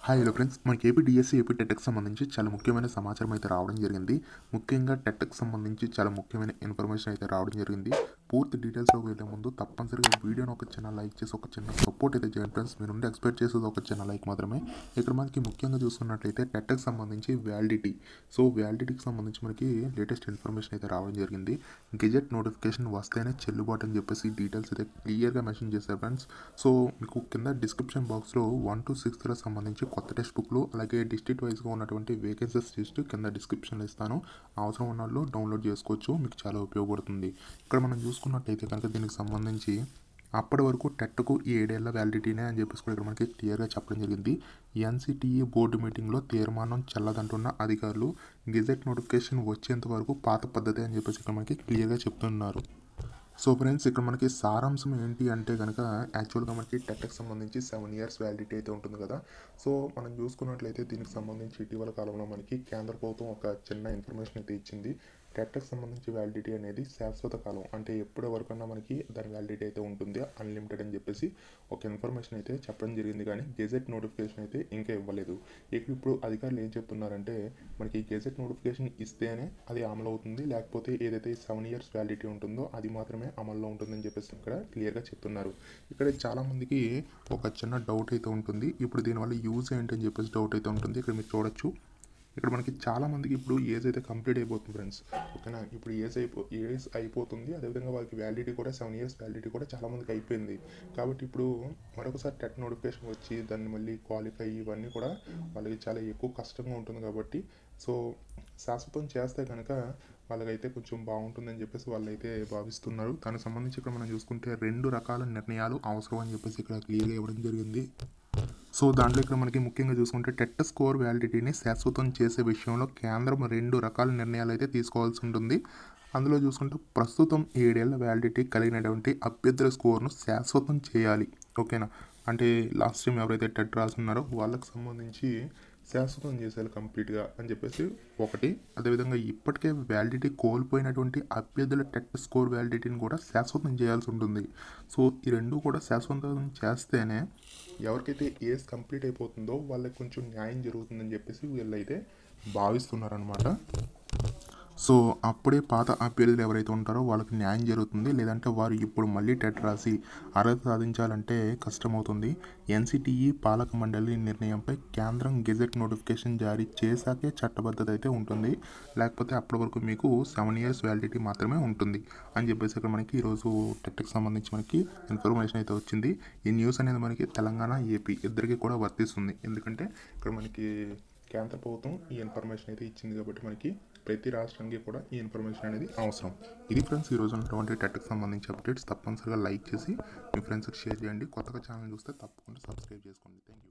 hi hello friends మనకి AP DSC AP టెట్కి సంబంధించి చాలా ముఖ్యమైన సమాచారం అయితే రావడం జరిగింది ముఖ్యంగా టెట్కి సంబంధించి చాలా ముఖ్యమైన ఇన్ఫర్మేషన్ అయితే రావడం జరిగింది పూర్తి డీటెయిల్స్లోకి వెళ్ళే ముందు తప్పనిసరిగా వీడియోని ఒక చిన్న లైక్ చేసి ఒక చిన్న సపోర్ట్ అయితే చేయండి ఫ్రెండ్స్ మీరు నుండి ఎక్స్పెక్ట్ చేసేది ఒక చిన్న లైక్ మాత్రమే ఇక్కడ మనకి ముఖ్యంగా చూసుకున్నట్లయితే టెట్కి సంబంధించి వ్యాలిడిటీ సో వ్యాలిడిటీకి సంబంధించి మనకి లేటెస్ట్ ఇన్ఫర్మేషన్ అయితే రావడం జరిగింది గెజెట్ నోటిఫికేషన్ వస్తేనే చెల్లుబాటు అని చెప్పేసి డీటెయిల్స్ అయితే క్లియర్గా మెన్షన్ చేశారు ఫ్రెండ్స్ సో మీకు కింద డిస్క్రిప్షన్ బాక్స్లో వన్ టు సిక్స్త్కి సంబంధించి కొత్త టెక్స్ట్ బుక్లు అలాగే డిస్ట్రిక్ట్ వైజ్గా ఉన్నటువంటి వేకెన్సీస్ లిస్ట్ కింద డిస్క్రిప్షన్లో ఇస్తాను అవసరం ఉన్న వాళ్ళు డౌన్లోడ్ చేసుకోవచ్చు మీకు చాలా ఉపయోగపడుతుంది ఇక్కడ మనం చూసుకున్నట్టయితే కనుక దీనికి సంబంధించి అప్పటి వరకు టెట్కు ఈ ఏడేళ్ల వ్యాలిడిటీనే అని చెప్పేసి కూడా ఇక్కడ మనకి క్లియర్గా చెప్పడం జరిగింది ఎన్సిటిఈ బోర్డు మీటింగ్లో తీర్మానం చెల్లదంటున్న అధికారులు గెజెట్ నోటిఫికేషన్ వచ్చేంత వరకు పాత పద్ధతి అని చెప్పేసి ఇక్కడ మనకి క్లియర్గా చెప్తున్నారు సో ఫ్రెండ్స్ ఇక్కడ మనకి సారాంశం ఏంటి అంటే కనుక యాక్చువల్గా మనకి టెట్కి సంబంధించి సెవెన్ ఇయర్స్ వ్యాలిడిటీ అయితే ఉంటుంది కదా సో మనం చూసుకున్నట్లయితే దీనికి సంబంధించి ఇటీవల కాలంలో మనకి కేంద్ర ప్రభుత్వం ఒక చిన్న ఇన్ఫర్మేషన్ అయితే ఇచ్చింది టెట్కి సంబంధించి వ్యాలిడిటీ అనేది శాశ్వత కాలం అంటే ఎప్పటి వరకన్నా మనకి దాని వ్యాలిడిటీ అయితే ఉంటుంది అన్లిమిటెడ్ అని చెప్పేసి ఒక ఇన్ఫర్మేషన్ అయితే చెప్పడం జరిగింది కానీ గెజెట్ నోటిఫికేషన్ అయితే ఇంకా ఇవ్వలేదు ఇక్కడ ఇప్పుడు అధికారులు ఏం చెప్తున్నారంటే మనకి గెజెట్ నోటిఫికేషన్ ఇస్తేనే అది అమలు అవుతుంది లేకపోతే ఏదైతే సెవెన్ ఇయర్స్ వ్యాలిడిటీ ఉంటుందో అది మాత్రమే అమల్లో ఉంటుందని చెప్పేసి ఇక్కడ క్లియర్గా చెప్తున్నారు ఇక్కడ చాలామందికి ఒక చిన్న డౌట్ అయితే ఉంటుంది ఇప్పుడు దీనివల్ల యూజ్ ఏంటని చెప్పేసి డౌట్ అయితే ఉంటుంది ఇక్కడ మీరు చూడొచ్చు ఇక్కడ మనకి చాలా మందికి ఇప్పుడు ఏజ్ అయితే కంప్లీట్ అయిపోతుంది ఫ్రెండ్స్ ఓకేనా ఇప్పుడు ఏజ్ అయిపో ఏజ్ అయిపోతుంది అదేవిధంగా వాళ్ళకి వ్యాలిడిటీ కూడా సెవెన్ ఇయర్స్ వ్యాలిడిటీ కూడా చాలా మందికి అయిపోయింది కాబట్టి ఇప్పుడు మరొకసారి టెట్ నోటిఫికేషన్ వచ్చి దాన్ని మళ్ళీ క్వాలిఫై ఇవన్నీ కూడా వాళ్ళకి చాలా ఎక్కువ కష్టంగా ఉంటుంది కాబట్టి సో శాశ్వతం చేస్తే కనుక వాళ్ళకైతే కొంచెం బాగుంటుందని చెప్పేసి వాళ్ళైతే భావిస్తున్నారు దానికి సంబంధించి ఇక్కడ మనం చూసుకుంటే రెండు రకాల నిర్ణయాలు అవసరం అని చెప్పేసి ఇక్కడ క్లియర్గా ఇవ్వడం జరిగింది సో దాంట్లో ఇక్కడ మనకి ముఖ్యంగా చూసుకుంటే టెట్ స్కోర్ వ్యాలిడిటీని శాశ్వతం చేసే విషయంలో కేంద్రం రెండు రకాల నిర్ణయాలు అయితే తీసుకోవాల్సి ఉంటుంది అందులో చూసుకుంటే ప్రస్తుతం ఏడేళ్ల వ్యాలిడిటీ కలిగినటువంటి అభ్యర్థుల స్కోర్ను శాశ్వతం చేయాలి ఓకేనా అంటే లాస్ట్ టైం ఎవరైతే టెట్ రాస్తున్నారో వాళ్ళకి సంబంధించి శాశ్వతం చేసేయాలి కంప్లీట్గా అని చెప్పేసి ఒకటి అదేవిధంగా ఇప్పటికే వ్యాలిడిటీ కోల్పోయినటువంటి అభ్యర్థుల టెట్ స్కోర్ వ్యాలిడిటీని కూడా శాశ్వతం చేయాల్సి ఉంటుంది సో ఈ రెండు కూడా శాశ్వతం చేస్తేనే ఎవరికైతే ఏజ్ కంప్లీట్ అయిపోతుందో వాళ్ళకి కొంచెం న్యాయం జరుగుతుందని చెప్పేసి వీళ్ళైతే భావిస్తున్నారనమాట సో అప్పుడే పాత అభ్యర్థులు ఎవరైతే ఉంటారో వాళ్ళకి న్యాయం జరుగుతుంది లేదంటే వారు ఇప్పుడు మళ్ళీ టెట్ రాసి అర్హత సాధించాలంటే కష్టమవుతుంది ఎన్సిటిఈ పాలక మండలి నిర్ణయంపై కేంద్రం గెజెట్ నోటిఫికేషన్ జారీ చేశాకే చట్టబద్ధత అయితే ఉంటుంది లేకపోతే అప్పటి వరకు మీకు సెవెన్ ఇయర్స్ వ్యాలిడిటీ మాత్రమే ఉంటుంది అని చెప్పేసి ఇక్కడ మనకి ఈరోజు టెట్కి సంబంధించి మనకి ఇన్ఫర్మేషన్ అయితే వచ్చింది ఈ న్యూస్ అనేది మనకి తెలంగాణ ఏపీ ఇద్దరికి కూడా వర్తిస్తుంది ఎందుకంటే ఇక్కడ మనకి కేంద్ర ప్రభుత్వం ఈ ఇన్ఫర్మేషన్ అయితే ఇచ్చింది కాబట్టి మనకి ప్రతి రాష్ట్రానికి కూడా ఈ ఇన్ఫర్మేషన్ అనేది అవసరం ఇది ఫ్రెండ్స్ ఈరోజు ఉన్నటువంటి టెట్కి సంబంధించి అప్డేట్స్ తప్పనిసరిగా లైక్ చేసి మీ ఫ్రెండ్స్కి షేర్ చేయండి కొత్తగా ఛానల్ చూస్తే తప్పకుండా సబ్స్క్రైబ్ చేసుకోండి థ్యాంక్ యూ